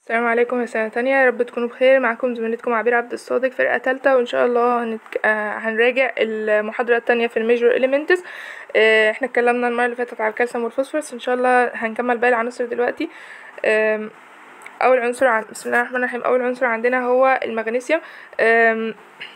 السلام عليكم يا سنة تانية يا رب تكونوا بخير معاكم زميلتكم عبير عبد الصادق فرقة تالتة وان شاء الله هنتك... آه هنراجع المحاضرة التانية في الميجور اليمنتس آه احنا اتكلمنا المرة اللي فاتت على الكالسيوم والفوسفورس ان شاء الله هنكمل باقي العناصر دلوقتي آم، اول عنصر عن... بسم الله الرحمن الرحيم اول عنصر عندنا هو المغنيسيوم آم،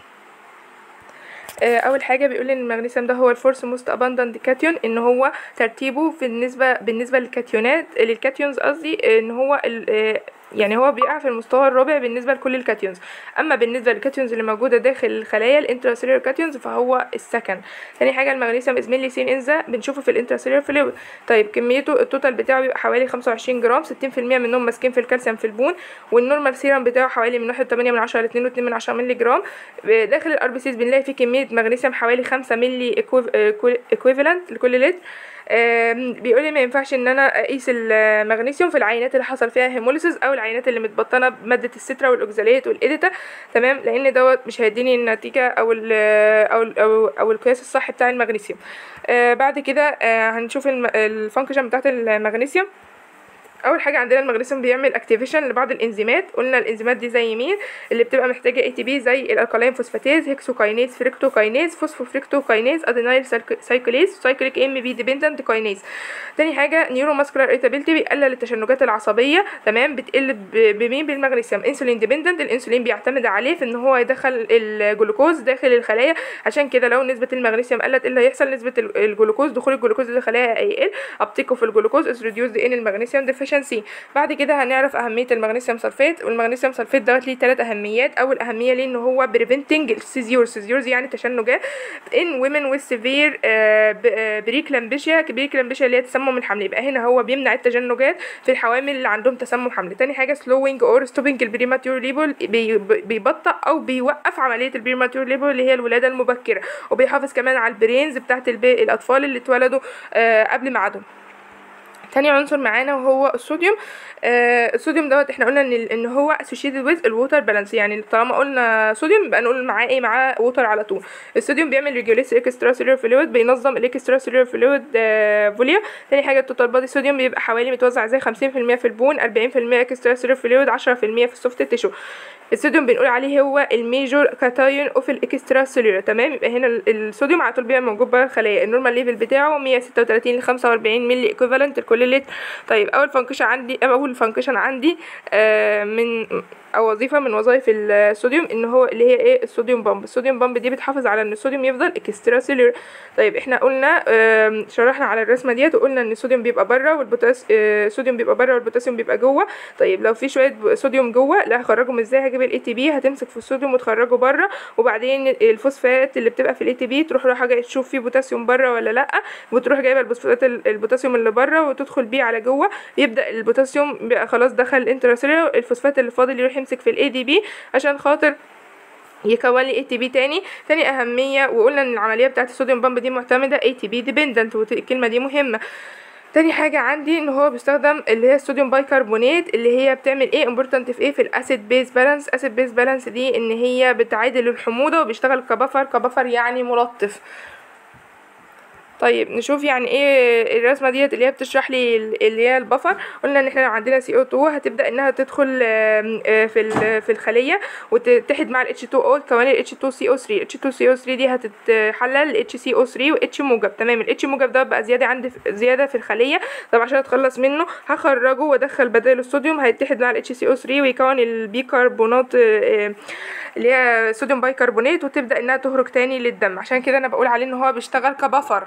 آه، اول حاجه بيقول ان المغنيسيوم ده هو الفورس موست اباندنت كاتيون ان هو ترتيبه في النسبه بالنسبه للكاتيونات للكاتيونز قصدي ان هو ال- آه، يعني هو بيقع في المستوى الرابع بالنسبه لكل الكاتيونز اما بالنسبه للكاتيونز اللي موجوده داخل الخلايا الانتراسيلولار كاتيونز فهو السكند تاني حاجه المغنيسيوم از مينلي سين انزا بنشوفه في الانتراسيلولار فلويد طيب كميته التوتال بتاعه بيبقى حوالي 25 جرام 60% منهم ماسكين في الكالسيوم في البون والنورمال سيرم بتاعه حوالي من 1.8 من 10 ل 2.2 من 10 مللي جرام داخل الار بي سيز بنلاقي فيه كميه مغنيسيوم حوالي 5 مللي ايكويفالنت لكل لتر آم، بيقول لي ما ينفعش ان انا اقيس المغنيسيوم في العينات اللي حصل فيها هيموليسيس او العينات اللي متبطنه بماده السترا والاوكزاليت والاديتا تمام لان دوت مش هيديني النتيجه او ال او ال او, أو القياس الصح بتاع المغنيسيوم آه بعد كده آه هنشوف الفانكشن بتاعت المغنيسيوم اول حاجه عندنا المغنيسيوم بيعمل اكتيفيشن لبعض الانزيمات قلنا الانزيمات دي زي مين اللي بتبقى محتاجه اي تي بي زي الالكالين فوسفاتيز هيكسوكاينيز فريكتوكاينيز فوسفوفريكتوكاينيز ادينايل سايكليز سايكليك ام بي ديبندنت كاينيز تاني حاجه نيورو ماسكولار ايتابيلتي بيقلل التشنجات العصبيه تمام بتقل ب- بمين بالمغنيسيوم انسولين ديبندنت الانسولين بيعتمد عليه في ان هو يدخل الجلوكوز داخل الخلايا عشان كده لو نسبه المغنيسيوم قلت ايه اللي هيحصل نسبه ال- الجلوكوز دخول الجلوكوز للخلايا هيقل ابتيكو في الجلوكوز از ريديوسد ان المغنيسيوم ديفيشنسي بعد كده هنعرف اهميه المغنيسيوم سلفيت والمغنيسيوم سلفيت دوت ليه ثلاث اهميات اول اهميه ليه ان هو بريفنتنج السيزيور سيزيورز يعني تشنجات ان ويمن ويز سيفير بريكلامبيشيا بريكلامبيشيا اللي هي تسمم الحمل يبقى هنا هو بيمنع التشنجات في الحوامل اللي عندهم تسمم حمل تاني حاجه سلوينج اور ستوبنج البريماتيور ليبل بيبطئ او بيوقف عمليه البريماتيور ليبل اللي هي الولاده المبكره وبيحافظ كمان على البرينز بتاعت الب- الاطفال اللي اتولدوا آه، قبل ميعادهم تاني عنصر معانا وهو الصوديوم آه الصوديوم دوت احنا قلنا ان ال- ان هو associated with الووتر بالانس يعني طالما قلنا صوديوم يبقى نقول معاه ايه معاه ووتر على طول الصوديوم بيعمل ريجوليس اكسترا سيلولر فلويد بينظم الاكسترا سيلولر فلويد فوليوم تاني حاجه التوتال بادي صوديوم بيبقى حوالي متوزع زي 50% في البون 40% اكسترا سيلولر فلويد 10% في السوفت تيشو الصوديوم بنقول عليه هو الميجور كاتايون اوف الاكسترا سيلولر تمام يبقى هنا ال- الصوديوم على طول بيبقى موجود بره الخلايا النورمال ليفل بتاعه 136 ل 45 ملي ايكوفالنت لكل لتر طيب اول فانكشن عندي اول فانكشن عندي آه من او وظيفه من وظائف الصوديوم ان هو اللي هي ايه الصوديوم بامب الصوديوم بامب دي بتحافظ على ان الصوديوم يفضل اكسترا سيلولر طيب احنا قلنا آم، شرحنا على الرسمه ديت وقلنا ان الصوديوم بيبقى بره والبوتاس آه، الصوديوم بيبقى بره والبوتاسيوم بيبقى جوه طيب لو في شويه ب- صوديوم جوه لا هخرجهم ازاي هجيب الاي تي بي هتمسك في الصوديوم وتخرجه بره وبعدين الفوسفات اللي بتبقى في الاي تي بي تروح رايحه جايه تشوف فيه بوتاسيوم بره ولا لا وتروح جايبه الفوسفات ال- البوتاسيوم اللي بره وتدخل بيه على جوه يبدا البوتاسيوم بيبقى خلاص دخل الانتراسيلولر الفوسفات اللي فاضل يروح يمسك في الاي دي بي عشان خاطر يكون لي اي تي بي تاني تاني اهميه وقلنا ان العمليه بتاعه الصوديوم بامب دي معتمده اي تي بي ديبندنت والكلمه دي مهمه تاني حاجة عندي ان هو بيستخدم اللي هي الصوديوم بايكربونات اللي هي بتعمل ايه امبورتنت في ايه في الاسيد بيز بالانس اسيد بيز بالانس دي ان هي بتعادل الحموضة وبيشتغل كبفر كبفر يعني ملطف طيب نشوف يعني ايه الرسمه ديت اللي هي بتشرح لي ال- اللي هي البفر قلنا ان احنا لو عندنا سي او 2 هتبدا انها تدخل آم، آه، في ال- في الخليه وتتحد مع ال H2O تكون ال H2CO3 ال H2CO3 دي هتتحلل ل HCO3 و H موجب تمام ال H موجب ده بقى زياده عندي في- زياده في الخليه طب عشان اتخلص منه هخرجه وادخل بداله الصوديوم هيتحد مع ال HCO3 ويكون البيكربونات آه، آه، اللي هي صوديوم بايكربونات وتبدا انها تخرج تاني للدم عشان كده انا بقول عليه ان هو بيشتغل كبفر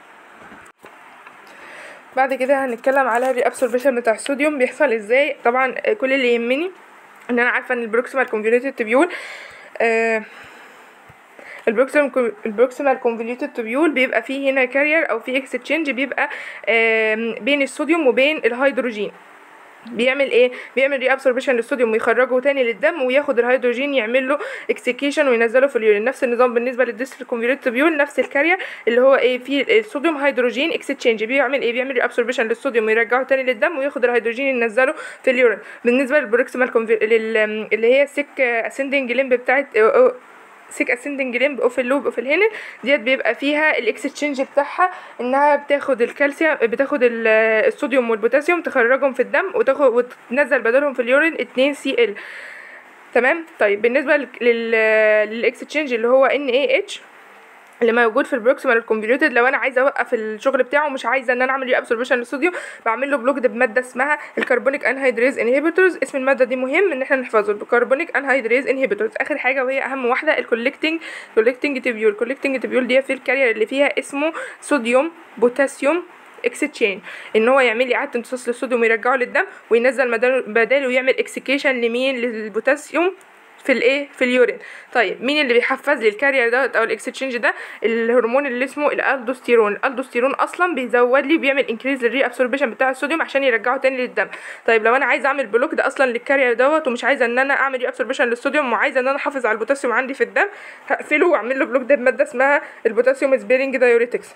بعد كده هنتكلم على الريابسوربشن بتاع الصوديوم بيحصل ازاي طبعا آه، كل اللي يهمني ان انا عارفه ان البروكسيمال كونفوليوتد تبيول آه البروكسيمال البروكسيمال كونفوليوتد تبيول بيبقى فيه هنا كارير او فيه اكستشينج بيبقى آم، بين الصوديوم وبين الهيدروجين بيعمل ايه بيعمل ري ابسوربشن للصوديوم ويخرجه تاني للدم وياخد الهيدروجين يعمل له اكسكيشن وينزله في اليورين نفس النظام بالنسبه للديستل كونفوليوتد تبيول نفس الكارير اللي هو ايه في الصوديوم هيدروجين اكستشينج بيعمل ايه بيعمل ري ابسوربشن للصوديوم ويرجعه تاني للدم وياخد الهيدروجين ينزله في اليورين بالنسبه للبروكسيمال لل... اللي هي السك اسندنج ليمب بتاعت سيك اسندنج ليمب اوف اللوب اوف الهنل ديت بيبقى فيها الاكستشينج بتاعها انها بتاخد الكالسيوم بتاخد ال- الصوديوم والبوتاسيوم تخرجهم في الدم وتاخد وتنزل بدلهم في اليورين 2 سي ال تمام طيب بالنسبه لل- لل للاكستشينج اللي هو ان اي اتش اللي موجود في البروكسيمال كونفوليوتد لو انا عايزه اوقف الشغل بتاعه ومش عايزه ان انا اعمل ري ابسوربشن للصوديوم بعمل له بلوكد بماده اسمها الكربونيك انهيدريز انهبيتورز اسم الماده دي مهم ان احنا نحفظه الكربونيك انهيدريز انهبيتورز اخر حاجه وهي اهم واحده الكولكتنج كولكتنج تيبيول الكولكتنج تيبيول دي في الكارير اللي فيها اسمه صوديوم بوتاسيوم اكستشينج ان هو يعمل لي اعاده امتصاص للصوديوم ويرجعه للدم وينزل بداله بداله ويعمل اكسكيشن لمين للبوتاسيوم في الايه في اليورين طيب مين اللي بيحفز لي الكارير دوت او الاكستشينج ده الهرمون اللي اسمه الالدوستيرون الالدوستيرون اصلا بيزود لي بيعمل انكريز للري ابسوربشن بتاع الصوديوم عشان يرجعه تاني للدم طيب لو انا عايزه اعمل بلوك ده اصلا للكارير دوت ومش عايزه ان انا اعمل ري ابسوربشن للصوديوم وعايزه ان انا احافظ على البوتاسيوم عندي في الدم هقفله واعمل له بلوك ده بماده اسمها البوتاسيوم سبيرنج دايوريتكس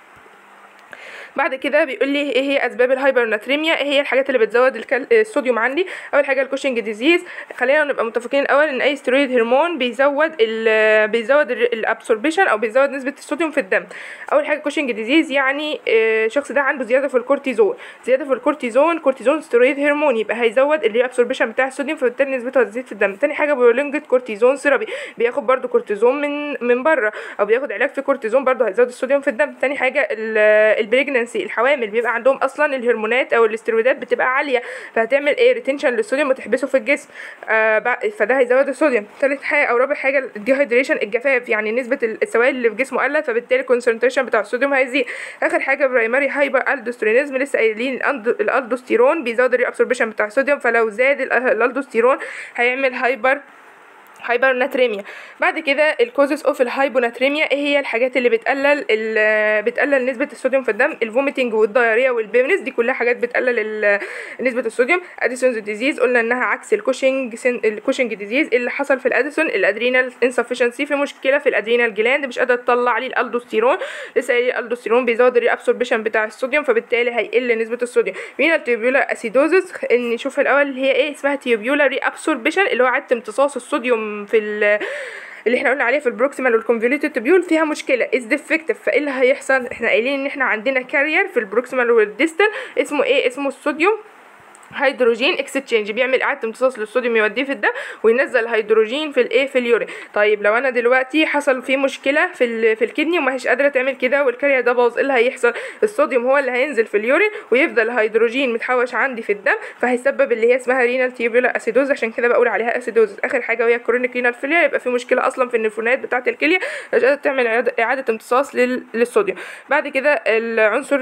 بعد كده بيقول لي ايه هي اسباب الهايبرناتريميا ايه هي الحاجات اللي بتزود الكال... الصوديوم عندي اول حاجه الكوشنج ديزيز خلينا نبقى متفقين الاول ان اي ستيرويد هرمون بيزود ال... بيزود الابسوربشن او بيزود نسبه الصوديوم في الدم اول حاجه كوشنج ديزيز يعني آه، الشخص ده عنده زياده في الكورتيزون زياده في الكورتيزون كورتيزون ستيرويد هرمون يبقى هيزود الري ابسوربشن بتاع الصوديوم فبالتالي نسبته هتزيد في الدم تاني حاجه بيولونجت كورتيزون سيرابي بياخد برده كورتيزون من من بره او بياخد علاج في كورتيزون برده هيزود الصوديوم في الدم تاني حاجه البريجننسي الحوامل بيبقى عندهم اصلا الهرمونات او الاسترويدات بتبقى عاليه فهتعمل ايه ريتنشن للصوديوم وتحبسه في الجسم آه بع- فده هيزود الصوديوم تالت حاجه او رابع حاجه الديهايدريشن الجفاف يعني نسبه السوائل اللي في جسمه قلت فبالتالي الكونسنتريشن بتاع الصوديوم هيزيد اخر حاجه برايمري هايبر الدوستيرونيزم لسه قايلين الأند- الالدوستيرون بيزود الري ابسوربشن بتاع الصوديوم فلو زاد ال- الالدوستيرون هيعمل هايبر هايبرناتريميا بعد كده الكوزز اوف الهايبوناتريميا ايه هي الحاجات اللي بتقلل ال- بتقلل نسبه الصوديوم في الدم الفوميتنج والدايريا والبيمنس دي كلها حاجات بتقلل ال- نسبه الصوديوم اديسونز ديزيز قلنا انها عكس الكوشنج سن الكوشنج ديزيز اللي حصل في الاديسون الادرينال انسفشنسي في مشكله في الادرينال جلاند مش قادره تطلع لي الالدوستيرون لسه قايلين الالدوستيرون بيزود الري ابسوربشن بتاع الصوديوم فبالتالي هيقل نسبه الصوديوم مين التيوبيولار اسيدوزس ان نشوف الاول اللي هي ايه اسمها تيوبيولار ري ابسوربشن اللي هو اعاده امتصاص الصوديوم في ال- اللي احنا قلنا عليه في البروكسيمال والكونفوليوتد تبيول فيها مشكله از ديفكتيف فايه اللي هيحصل احنا قايلين ان احنا عندنا كارير في البروكسيمال والديستال اسمه ايه اسمه الصوديوم هيدروجين اكستشينج بيعمل اعاده امتصاص للصوديوم يوديه في الدم وينزل هيدروجين في الايه في اليورين طيب لو انا دلوقتي حصل فيه مشكله في ال- في الكدني وما هيش قادره تعمل كده والكارير ده باظ ايه اللي هيحصل الصوديوم هو اللي هينزل في اليورين ويفضل هيدروجين متحوش عندي في الدم فهيسبب اللي هي اسمها رينال تيوبولا اسيدوز عشان كده بقول عليها اسيدوز اخر حاجه وهي كرونيك رينال فيلير يبقى في مشكله اصلا في النفرونات بتاعه الكليه مش قادره تعمل إعادة- اعاده امتصاص لل- للصوديوم بعد كده العنصر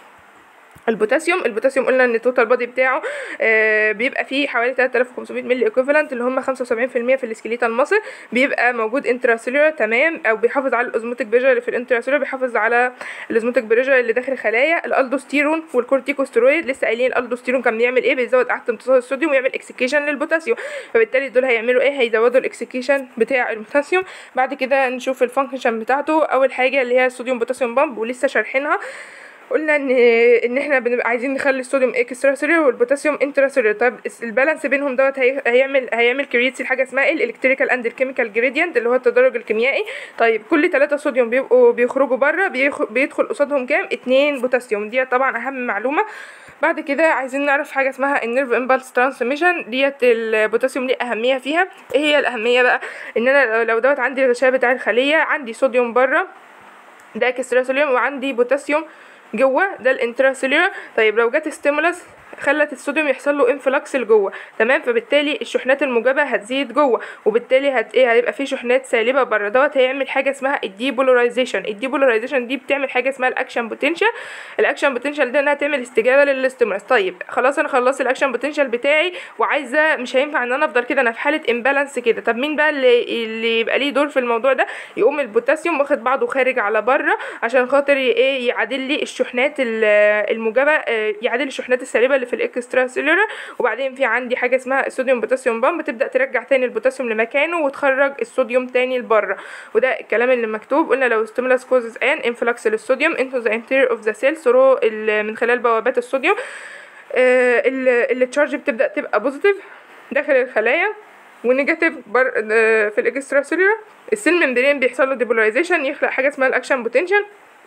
البوتاسيوم البوتاسيوم قلنا ان التوتال بادي بتاعه آه بيبقى فيه حوالي 3500 ملي ايكوفالنت اللي هم 75% في السكيليتال ماسل بيبقى موجود انتراسيلولر تمام او بيحافظ على الاوزموتيك بريشر اللي في الانتراسيلولر بيحافظ على الاوزموتيك بريشر اللي داخل الخلايا الالدوستيرون والكورتيكوستيرويد لسه قايلين الالدوستيرون كان بيعمل ايه بيزود اعاده امتصاص الصوديوم ويعمل اكسكيشن للبوتاسيوم فبالتالي دول هيعملوا ايه هيزودوا الاكسكيشن بتاع البوتاسيوم بعد كده نشوف الفانكشن بتاعته اول حاجه اللي هي الصوديوم بوتاسيوم بامب ولسه شارحينها قلنا ان ان احنا بنبقى عايزين نخلي الصوديوم اكسترا سيلولر والبوتاسيوم انترا سيلولر طيب البالانس بينهم دوت هي- هيعمل هيعمل كرييتس حاجه اسمها ايه الالكتريكال اند الكيميكال جريدينت اللي هو التدرج الكيميائي طيب كل ثلاثة صوديوم بيبقوا بيخرجوا بره بيدخل قصادهم كام اتنين بوتاسيوم دي طبعا اهم معلومه بعد كده عايزين نعرف حاجه اسمها النيرف امبالس ترانسميشن ديت البوتاسيوم ليه اهميه فيها ايه هي الاهميه بقى ان انا لو دوت عندي الغشاء بتاع الخليه عندي صوديوم بره ده اكسترا سيلولر وعندي بوتاسيوم جوه ده الانتراسيلولر طيب لو جت ستيمولس خلت الصوديوم يحصل له انفلكس لجوه تمام فبالتالي الشحنات الموجبه هتزيد جوه وبالتالي هت ايه هيبقى في شحنات سالبه بره دوت هيعمل حاجه اسمها الديبولاريزيشن الديبولاريزيشن دي بتعمل حاجه اسمها الاكشن بوتنشال الاكشن بوتنشال ده انها تعمل استجابه للاستيمولس طيب خلاص انا خلصت الاكشن بوتنشال بتاعي وعايزه مش هينفع ان انا افضل كده انا في حاله امبالانس كده طب مين بقى اللي اللي يبقى ليه دور في الموضوع ده يقوم البوتاسيوم واخد بعضه خارج على بره عشان خاطر ي- ايه يعادل لي الشحنات ال- الموجبه آه، يعادل الشحنات السالبه اللي في الاكسترا سيلولر وبعدين في عندي حاجه اسمها الصوديوم بوتاسيوم بامب بتبدا ترجع تاني البوتاسيوم لمكانه وتخرج الصوديوم تاني لبره وده الكلام اللي مكتوب قلنا لو stimulus causes an influx للصوديوم into the interior of the cell through ال- من خلال بوابات الصوديوم آه، ال- التشارج بتبدا تبقى بوزيتيف داخل الخلايا ونيجاتيف بر... آه، في الاكسترا سيلولر السيل ممبرين بيحصل له ديبولايزيشن يخلق حاجه اسمها الاكشن بوتنشال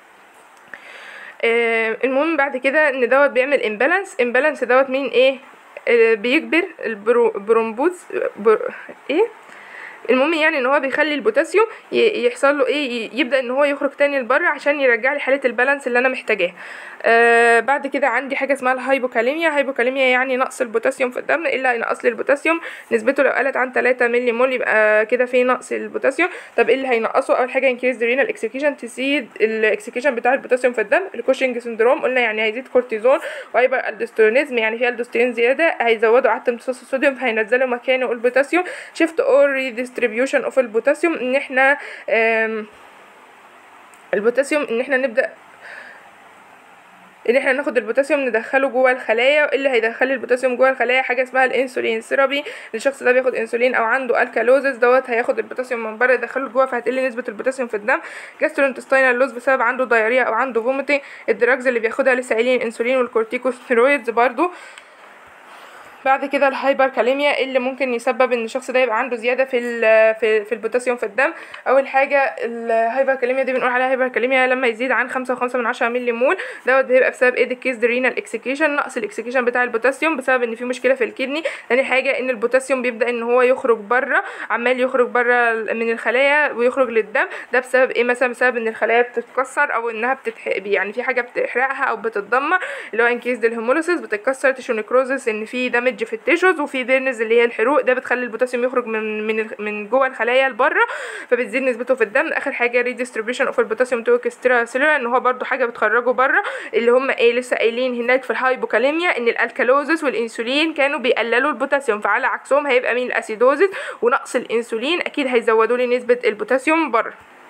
آه، المهم بعد كده ان دوت بيعمل امبالانس امبالانس دوت مين ايه آه، بيجبر البرومبوز بر... ايه المهم يعني ان هو بيخلي البوتاسيوم ي- يحصل له ايه ي- يبدا ان هو يخرج تاني لبره عشان يرجع لي حاله البالانس اللي انا محتاجاها آه بعد كده عندي حاجه اسمها الهايبوكاليميا هايبوكاليميا يعني نقص البوتاسيوم في الدم الا هينقص لي البوتاسيوم نسبته لو قلت عن 3 مللي مول يبقى كده في نقص البوتاسيوم طب ايه اللي هينقصه اول حاجه انكريز رينال اكسكيشن تزيد الاكسكيشن بتاع البوتاسيوم في الدم الكوشنج سندروم قلنا يعني هيزيد كورتيزون وهيبقى الدوستيرونيزم يعني في الدوستيرون زياده هيزودوا عدد امتصاص الصوديوم فهينزلوا مكانه البوتاسيوم شيفت اور ريديستريبيوشن اوف البوتاسيوم ان احنا آم، البوتاسيوم ان احنا نبدا ان احنا ناخد البوتاسيوم ندخله جوه الخلايا اللي هيدخل البوتاسيوم جوه الخلايا حاجه اسمها الانسولين ثيرابي الشخص ده بياخد انسولين او عنده الكالوزس دوت هياخد البوتاسيوم من بره يدخله جوه فهتقل نسبه البوتاسيوم في الدم جاسترونتستينال لوز بسبب عنده دايريا او عنده فوميتنج الدراجز اللي بياخدها لسه قايلين الانسولين والكورتيكوستيرويدز برضو بعد كده الهايبر كاليميا اللي ممكن يسبب ان الشخص ده يبقى عنده زياده في ال- في, في البوتاسيوم في الدم اول حاجه الهايبر كاليميا دي بنقول عليها هايبر كاليميا لما يزيد عن خمسة وخمسة من عشرة مللي مول دوت بيبقى بسبب ايه ديكيز رينال اكسكيشن نقص الاكسكيشن بتاع البوتاسيوم بسبب ان في مشكله في الكدني تاني حاجه ان البوتاسيوم بيبدا ان هو يخرج بره عمال يخرج بره من الخلايا ويخرج للدم ده بسبب ايه مثلا بسبب ان الخلايا بتتكسر او انها بتتحرق يعني في حاجه بتحرقها او بتتدمر اللي هو انكيز الهيموليسيس بتتكسر تيشو نيكروزس ان في دامج في التيشوز وفي ديرنز اللي هي الحروق ده بتخلي البوتاسيوم يخرج من من ال- من جوه الخلايا لبره فبتزيد نسبته في الدم اخر حاجه ريديستريبيوشن اوف البوتاسيوم تو اكسترا سيلولار ان هو برضو حاجه بتخرجه بره اللي هم ايه لسه قايلين هناك في الهايبوكاليميا ان الالكالوزس والانسولين كانوا بيقللوا البوتاسيوم فعلى عكسهم هيبقى مين الاسيدوزس ونقص الانسولين اكيد هيزودوا لي نسبه البوتاسيوم بره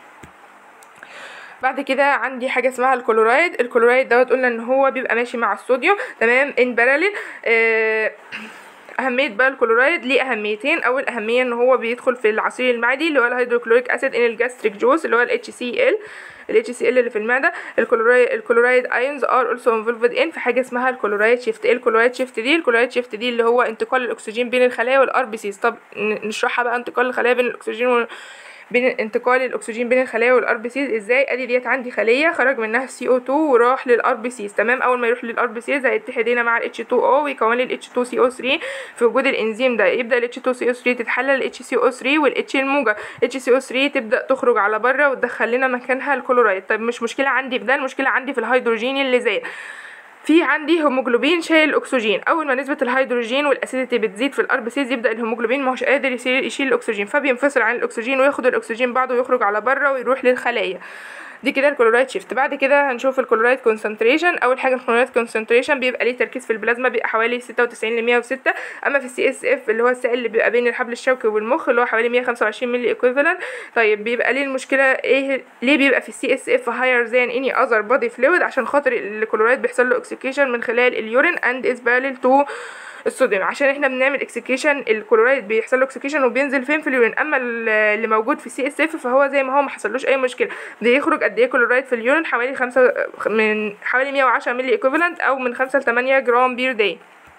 بعد كده عندي حاجه اسمها الكلورايد الكلورايد دوت قلنا ان هو بيبقى ماشي مع الصوديوم تمام ان باراليل آه اهميه بقى الكلورايد ليه اهميتين اول اهميه ان هو بيدخل في العصير المعدي اللي هو الهيدروكلوريك اسيد ان الجاستريك جوز اللي هو ال HCl ال HCl اللي في المعده الكلورايد الكلورايد ايونز ار اولسو انفولفد ان في حاجه اسمها الكلورايد شيفت ايه الكلورايد شيفت دي الكلورايد شيفت دي اللي هو انتقال الاكسجين بين الخلايا والار بي سيز طب ن- نشرحها بقى انتقال الخلايا بين الاكسجين وال... بين انتقال الاكسجين بين الخلايا والار بي سيز ازاي ادي ديت عندي خليه خرج منها سي او 2 وراح للار بي سيز تمام اول ما يروح للار بي سيز هيتحد هنا مع الاتش 2 او ويكون لي الاتش 2 سي او 3 في وجود الانزيم ده يبدا الاتش 2 سي او 3 تتحلل الاتش سي او 3 والاتش الموجه اتش سي او 3 تبدا تخرج على بره وتدخل لنا مكانها الكلورايد طب مش مشكله عندي في ده المشكله عندي في الهيدروجين اللي زاد في عندي هيموجلوبين شايل الاكسجين اول ما نسبه الهيدروجين والاسيديتي بتزيد في الار بي سيز يبدا الهيموجلوبين ما هوش قادر يشيل يشيل الاكسجين فبينفصل عن الاكسجين وياخد الاكسجين بعده ويخرج على بره ويروح للخلايا دي كده الكلورايد شيفت بعد كده هنشوف الكلورايد كونسنتريشن اول حاجه الكلورايد كونسنتريشن بيبقى ليه تركيز في البلازما بيبقى حوالي 96 ل 106 اما في السي اس اف اللي هو السائل اللي بيبقى بين الحبل الشوكي والمخ اللي هو حوالي 125 ملي ايكويفالنت طيب بيبقى ليه المشكله ايه ليه بيبقى في السي اس اف هاير ذان اني اذر بودي فلويد عشان خاطر الكلورايد بيحصل له اوكسيكيشن من خلال اليورين اند از بارلل تو الصوديوم عشان احنا بنعمل اكسكيشن الكلورايد بيحصل له اكسكيشن وبينزل فين في اليورين اما ال- اللي موجود في سي اس اف فهو زي ما هو ما حصلوش اي مشكله بيخرج قد ايه كلورايد في اليورين حوالي خمسة من حوالي 110 ملي ايكوفالنت او من 5 ل 8 جرام بير داي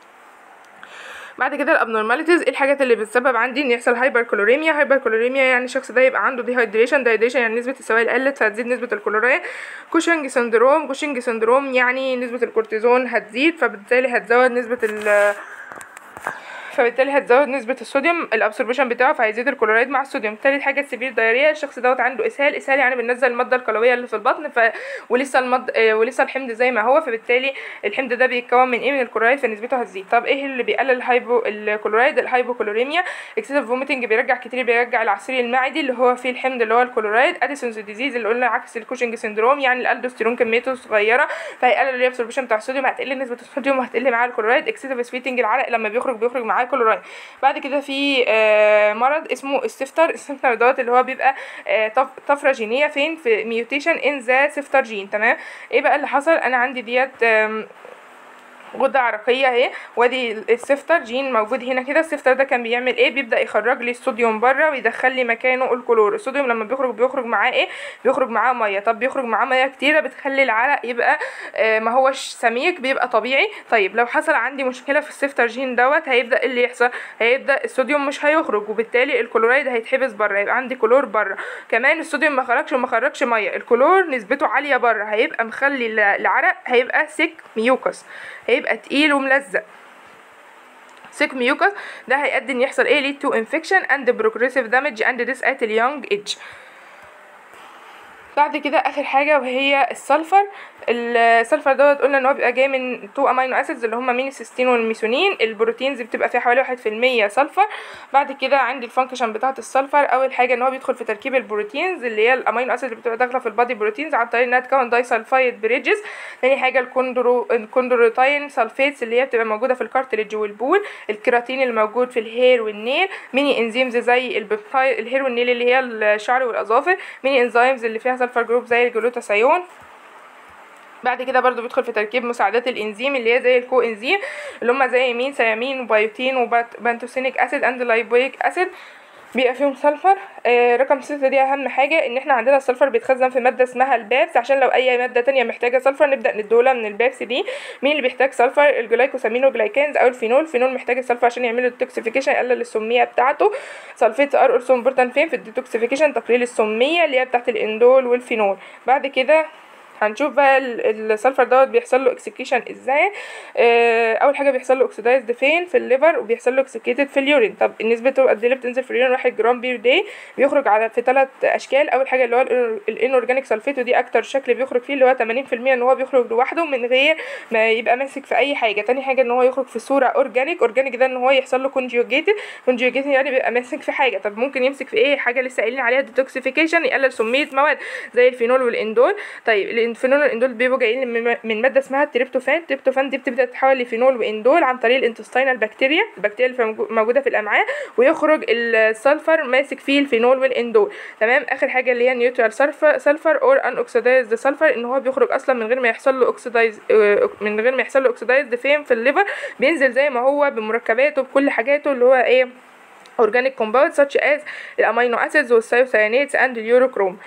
بعد كده الابنورماليتيز ايه الحاجات اللي بتسبب عندي ان يحصل هايبر كلوريميا هايبر كلوريميا يعني الشخص ده يبقى عنده ديهايدريشن ديهايدريشن يعني نسبه السوائل قلت فهتزيد نسبه الكلورايد كوشنج سندروم كوشنج سندروم يعني نسبه الكورتيزون هتزيد فبالتالي هتزود نسبه ال فبالتالي هتزود نسبة الصوديوم الابسوربشن بتاعه فهيزيد الكلورايد مع الصوديوم تالت حاجة السيفير دايريا الشخص دوت عنده اسهال اسهال يعني بننزل المادة القلوية اللي في البطن ف... ولسه المد... آه، ولسه الحمض زي ما هو فبالتالي الحمض ده بيتكون من ايه من الكلورايد فنسبته هتزيد طب ايه اللي بيقلل الهايبو الكلورايد الهايبوكلوريميا اكسسيف فوميتنج بيرجع كتير بيرجع العصير المعدي اللي هو فيه الحمض اللي هو الكلورايد اديسونز ديزيز اللي قلنا عكس الكوشنج سندروم يعني الالدوستيرون كميته صغيره فهيقلل الابسوربشن بتاع الصوديوم هتقل نسبه الصوديوم وهتقل معاه الكلورايد اكسسيف سويتنج العرق لما بيخرج بيخرج معاه كلورايد بعد كده في آه، مرض اسمه السفتر السفتر دوت اللي هو بيبقى آه، طف- طفره جينيه فين في ميوتيشن ان ذا سفتر جين تمام ايه بقى اللي حصل انا عندي ديت آم، غده عرقيه اهي وادي السفتر جين موجود هنا كده السفتر ده كان بيعمل ايه بيبدا يخرج لي الصوديوم بره ويدخل لي مكانه الكلور الصوديوم لما بيخرج بيخرج معاه ايه بيخرج معاه ميه طب بيخرج معاه ميه كتيره بتخلي العرق يبقى آه ما هوش سميك بيبقى طبيعي طيب لو حصل عندي مشكله في السفتر جين دوت هيبدا إيه اللي يحصل هيبدا الصوديوم مش هيخرج وبالتالي الكلورايد هيتحبس بره يبقى عندي كلور بره كمان الصوديوم ما خرجش وما خرجش ميه الكلور نسبته عاليه بره هيبقى مخلي الع- العرق هيبقى سيك ميوكس هيبقى تقيل وملزق سيك ميوكس ده هيؤدي ان يحصل ايه lead to infection and progressive damage and this at a young age بعد كده اخر حاجه وهي السلفر السلفر دوت قلنا ان هو بيبقى جاي من تو امينو اسيدز اللي هما مين السيستين والميثيونين البروتينز بتبقى فيها حوالي واحد في المية سلفر بعد كده عندي الفانكشن بتاعه السلفر اول حاجه ان هو بيدخل في تركيب البروتينز اللي هي الامينو اسيد اللي بتبقى داخله في البادي بروتينز عن طريق انها تكون داي سلفايد بريدجز تاني حاجه الكوندرو الكوندروتاين سلفيتس اللي هي بتبقى موجوده في الكارتليج والبول الكيراتين اللي موجود في الهير والنيل ميني انزيمز زي البيبتايد الهير والنيل اللي هي الشعر والاظافر ميني انزيمز اللي فيها سلفر جروب زي الجلوتاثيون بعد كده برضو بيدخل في تركيب مساعدات الانزيم اللي هي زي الكو انزيم اللي هم زي مين سيامين وبيوتين وبانتوسينيك اسيد اند لايبويك اسيد بيبقى فيهم سلفر آه رقم ستة دي اهم حاجة ان احنا عندنا السلفر بيتخزن في مادة اسمها البابس عشان لو اي مادة تانية محتاجة سلفر نبدأ ندولها من البابس دي مين اللي بيحتاج سلفر الجلايكوسامينوجلايكانز او الفينول الفينول محتاج السلفر عشان يعمل التوكسيفيكيشن يقلل السمية بتاعته سلفيتس ار اولسو امبورتانت فين في الديتوكسيفيكيشن تقليل السمية اللي هي بتاعت الاندول والفينول بعد كده هنشوف بقى ال- السلفر دوت بيحصل له اكسكيشن ازاي آه، اول حاجه بيحصل له اوكسيدايزد فين في الليفر وبيحصل له اكسكيتد في اليورين طب النسبه بتبقى قد ايه اللي بتنزل في اليورين 1 جرام بير داي بيخرج على في ثلاث اشكال اول حاجه اللي هو الانورجانيك سلفيت ودي اكتر شكل بيخرج فيه اللي هو 80% ان هو بيخرج لوحده من غير ما يبقى ماسك في اي حاجه تاني حاجه ان هو يخرج في صوره اورجانيك اورجانيك ده ان هو يحصل له كونجوجيتد كونجوجيتد يعني بيبقى ماسك في حاجه طب ممكن يمسك في ايه حاجه لسه قايلين عليها ديتوكسيفيكيشن يقلل سميه مواد زي الفينول والاندول طيب الفينول والاندول بيبقوا جايين من- من ماده اسمها التريبتوفان التريبتوفان دي بتبدا تتحول لفينول واندول عن طريق الانتستينال بكتيريا البكتيريا اللي في- موجوده في الامعاء ويخرج السلفر ماسك فيه الفينول والاندول تمام اخر حاجه اللي هي نيوترال سلفر سلفر اور ان اوكسيدايزد سلفر ان هو بيخرج اصلا من غير ما يحصل له اوكسيدايز من غير ما يحصل له اوكسيدايزد فين في الليفر بينزل زي ما هو بمركباته بكل حاجاته اللي هو ايه organic compounds such as الامينو acids والثيوسيانيتس and اليوروكروم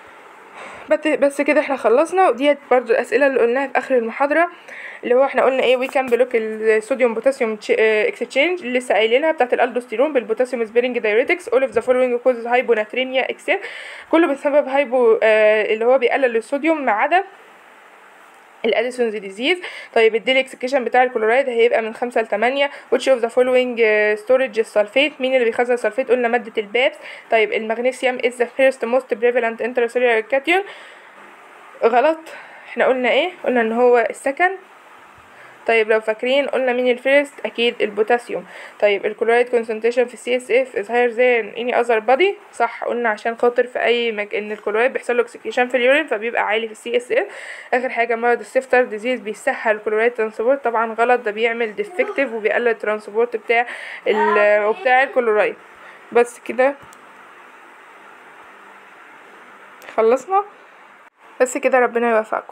بس بس كده احنا خلصنا وديت برضو الاسئله اللي قلناها في اخر المحاضره اللي هو احنا قلنا ايه وي كان بلوك الصوديوم بوتاسيوم اكسشينج اللي لسه قايلينها بتاعه الالدوستيرون بالبوتاسيوم سبيرنج دايريتكس اول اوف ذا فولوينج كوزز هايبوناتريميا اكسيت كله بسبب هايبو آه اللي هو بيقلل الصوديوم ما عدا الاديسونز ديزيز طيب الديلي اكسكيشن بتاع الكلورايد هيبقى من خمسة لتمانية which of the following uh, storage السلفيت مين اللي بيخزن السلفيت قلنا مادة البابس طيب المغنيسيوم is the first most prevalent intracellular cation غلط احنا قلنا ايه قلنا ان هو السكند طيب لو فاكرين قلنا مين الفيرست اكيد البوتاسيوم طيب الكلورايد concentration في السي اس اف is higher than any other body صح قلنا عشان خاطر في اي مك... ان الكلورايد بيحصل له اكسكريشن في اليورين فبيبقى عالي في السي اس اف اخر حاجه مرض السيفتر ديزيز بيسهل الكلورايد ترانسبورت طبعا غلط ده بيعمل ديفكتيف وبيقلل الترانسبورت بتاع ال... وبتاع الكلورايد بس كده خلصنا بس كده ربنا يوفقكم